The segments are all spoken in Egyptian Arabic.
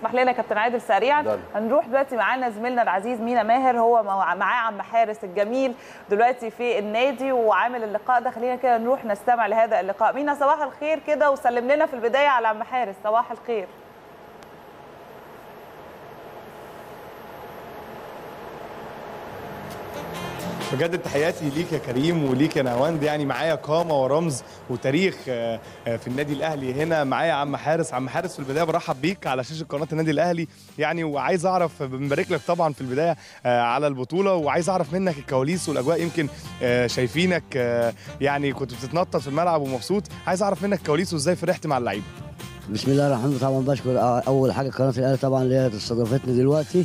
اسمح لنا كابتن عادل سريعا اتفضل. هنروح دلوقتي معانا زميلنا العزيز مينا ماهر هو مع- معاه عم حارس الجميل دلوقتي في النادي وعامل اللقاء ده خلينا كده نروح نستمع لهذا اللقاء مينا صباح الخير كده وسلم لنا في البدايه على عم حارس صباح الخير بجد تحياتي ليك يا كريم وليك يا نهاوند يعني معايا قامه ورمز وتاريخ آه، آه، في النادي الاهلي هنا معايا عم حارس عم حارس في البدايه برحب بيك على شاشه قناه النادي الاهلي يعني وعايز اعرف بنبارك لك طبعا في البدايه آه، على البطوله وعايز اعرف منك الكواليس والاجواء يمكن آه، شايفينك آه، يعني كنت بتتنطط في الملعب ومبسوط عايز اعرف منك الكواليس وازاي فرحت مع اللعيبه بسم الله الرحمن الرحيم طبعا بشكر اول حاجه قناه الاهلي طبعا اللي هي استضافتني دلوقتي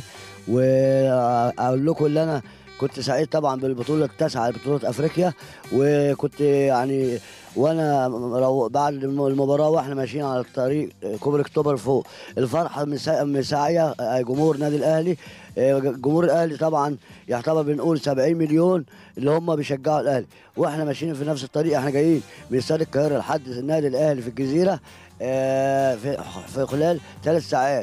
واقول لكم ان انا كنت سعيد طبعا بالبطوله التاسعه بطوله افريقيا وكنت يعني وانا رو- بعد المباراه واحنا ماشيين على الطريق كوبري اكتوبر فوق الفرحه مسا- مساعيه جمهور النادي الاهلي جمهور الاهلي طبعا يعتبر بنقول 70 مليون اللي هم بيشجعوا الاهلي واحنا ماشيين في نفس الطريق احنا جايين من استاد القاهره لحد النادي الاهلي في الجزيره آه، في في خلال ثلاث ساعات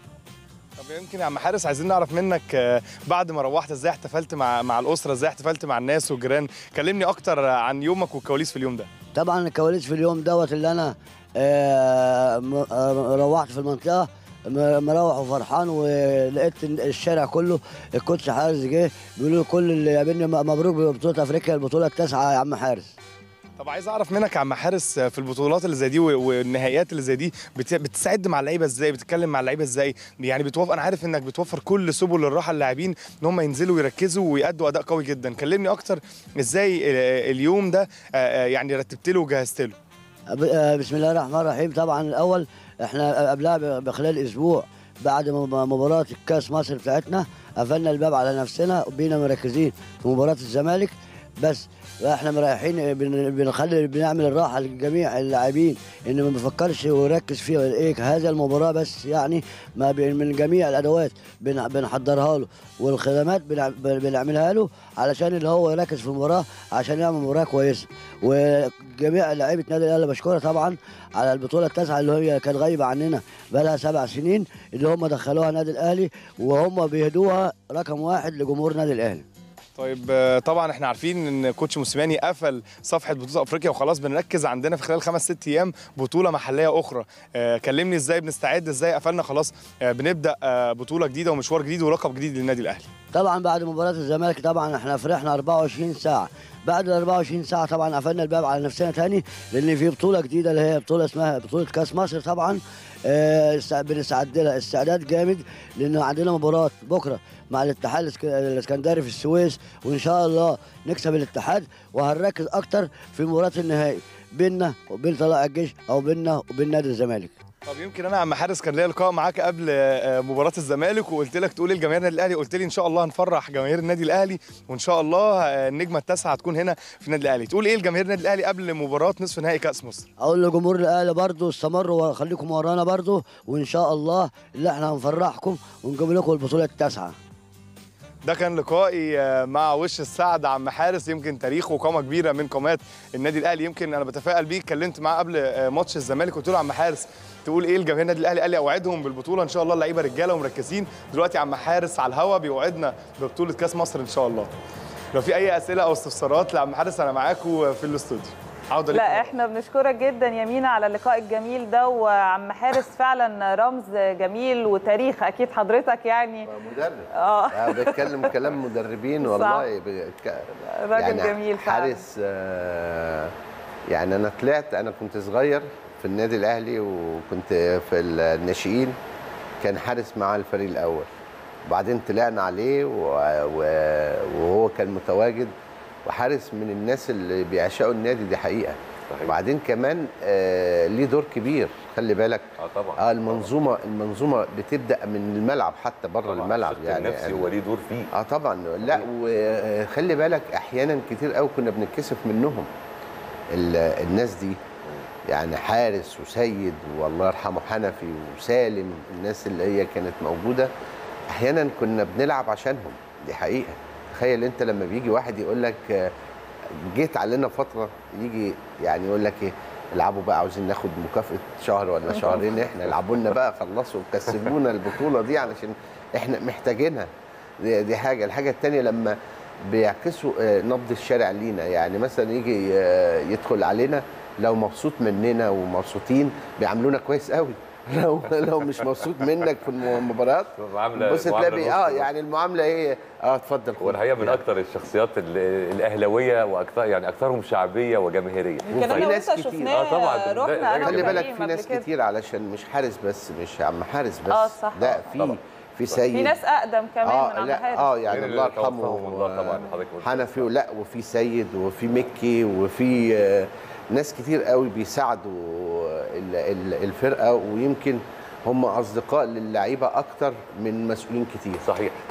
طب يمكن يا عم حارس عايزين نعرف منك آه، بعد ما روحت ازاي احتفلت مع مع الاسره ازاي احتفلت مع الناس والجيران كلمني اكتر عن يومك والكواليس في اليوم ده طبعا الكواليس في اليوم دوت اللي انا آه، م- آه، روحت في المنطقه م- مروح وفرحان ولقيت إن الشارع كله الكوتش حارس جه بيقولوا كل اللي قابلني م- مبروك ببطوله افريقيا البطوله التاسعه يا عم حارس طب عايز اعرف منك يا عم حارس في البطولات اللي زي دي و- والنهائيات اللي زي دي بت- بتساعد مع اللعيبه ازاي بتتكلم مع اللعيبه ازاي يعني بتوفر انا عارف انك بتوفر كل سبل الراحه للاعبين ان هم ينزلوا ويركزوا ويأدوا اداء قوي جدا كلمني اكتر ازاي آه، اليوم ده آه، آه، يعني رتبت له وجهزت له ب- آه، بسم الله الرحمن الرحيم طبعا الاول احنا قبلها ب- بخلال اسبوع بعد م- مباراه الكاس مصر بتاعتنا قفلنا الباب على نفسنا وبينا مركزين في مباراه الزمالك بس احنا مريحين بن- بنخلي بنعمل الراحه لجميع اللاعبين ان ما بنفكرش ونركز في ايه هذا المباراه بس يعني ما بين من جميع الادوات بن- بنحضرها له والخدمات بنع- بن- بنعملها له علشان اللي هو يركز في المباراه عشان يعمل مباراه كويسه وجميع لعيبه نادي الاهلي بشكرها طبعا على البطوله التاسعه اللي هي كانت غايبه عننا بقى لها سبع سنين اللي هم دخلوها نادي الاهلي وهم بيهدوها رقم واحد لجمهور نادي الاهلي طيب آه، طبعا احنا عارفين ان كوتش موسيماني قفل صفحه بطوله افريقيا وخلاص بنركز عندنا في خلال خمس ست ايام بطوله محليه اخرى آه، كلمني ازاي بنستعد ازاي قفلنا خلاص آه، بنبدا آه، بطوله جديده ومشوار جديد ولقب جديد للنادي الاهلي طبعا بعد مباراه الزمالك طبعا احنا فرحنا 24 ساعه بعد ال 24 ساعه طبعا قفلنا الباب على نفسنا تاني لان في بطوله جديده اللي هي بطوله اسمها بطوله كاس مصر طبعا آه، است- بنستعد لها استعداد جامد لان عندنا مباراه بكره مع الاتحاد الاسك- الاسكندري في السويس وان شاء الله نكسب الاتحاد وهنركز اكتر في مباراه النهائي بيننا وبين طلائع الجيش او بيننا وبين نادي الزمالك طب يمكن انا عم حارس كان ليا لقاء معاك قبل آه، مباراه الزمالك وقلت لك تقول للجماهير النادي الاهلي قلت لي ان شاء الله هنفرح جماهير النادي الاهلي وان شاء الله آه، النجمه التاسعه هتكون هنا في النادي الاهلي تقول ايه لجماهير النادي الاهلي قبل مباراه نصف نهائي كاس مصر اقول لجمهور الاهلي برضو استمروا وخليكم ورانا برضو وان شاء الله اللي احنا هنفرحكم ونجيب لكم البطوله التاسعه ده كان لقائي آه، مع وش السعد عم حارس يمكن تاريخه قامه كبيره من قامات النادي الاهلي يمكن انا بتفائل بيه اتكلمت معاه قبل آه، ماتش الزمالك قلت له عم حارس تقول ايه لجماهير النادي الاهلي قال لي اوعدهم بالبطوله ان شاء الله اللعيبه رجاله ومركزين دلوقتي عم حارس على الهوا بيوعدنا ببطوله كاس مصر ان شاء الله لو في اي اسئله او استفسارات لعم حارس انا معاكم في الاستوديو عوده ليكم. لا احنا بنشكرك جدا يا مينا على اللقاء الجميل ده وعم حارس فعلا رمز جميل وتاريخ اكيد حضرتك يعني مدرب اه أنا بتكلم كلام مدربين صح. والله بك... راجل جميل فعلا حارس آه، يعني انا طلعت انا كنت صغير في النادي الاهلي وكنت في الناشئين كان حارس مع الفريق الاول وبعدين طلعنا عليه و... و... وهو كان متواجد وحارس من الناس اللي بيعشقوا النادي دي حقيقه صحيح. وبعدين كمان آه ليه دور كبير خلي بالك اه طبعا اه المنظومه المنظومه بتبدا من الملعب حتى بره طبعاً. الملعب الشق يعني النفسي هو ليه دور فيه اه طبعا لا وخلي بالك احيانا كتير قوي كنا بنتكسف منهم ال- الناس دي يعني حارس وسيد والله يرحمه حنفي وسالم الناس اللي هي كانت موجوده احيانا كنا بنلعب عشانهم دي حقيقه تخيل انت لما بيجي واحد يقول لك آه، جيت علينا فتره يجي يعني يقول لك ايه العبوا بقى عاوزين ناخد مكافاه شهر ولا شهرين احنا العبوا لنا بقى خلصوا كسبونا البطوله دي علشان احنا محتاجينها دي, دي حاجه الحاجه الثانيه لما بيعكسوا آه، نبض الشارع لينا يعني مثلا يجي آه، يدخل علينا لو مبسوط مننا ومبسوطين بيعاملونا كويس قوي لو لو مش مبسوط منك في المباريات معاملة- بص معاملة تلاقي نص اه نص. يعني المعامله ايه اه اتفضل خد. والحقيقه من يعني. اكثر الشخصيات ال- الاهلاويه واكثر يعني اكثرهم شعبيه وجماهيريه يمكن انا وفي وانت ناس كتير. شفناه آه طبعاً، ده- ده رحنا انا خلي جميل. بالك وكريم في قبل ناس كده. كتير علشان مش حارس بس مش عم حارس بس آه، صح. لا آه، في طبعاً. في سيد في ناس اقدم كمان من اه عم لا حارس اه يعني غير الله اللي توفاهم يرحمه الله طبعاً، حضرتك قلت. حنفي لا وفي سيد وفي مكي وفي آه، ناس كتير قوي بيساعدوا ال- ال- الفرقه ويمكن هم اصدقاء للعيبه اكتر من مسؤولين كتير صحيح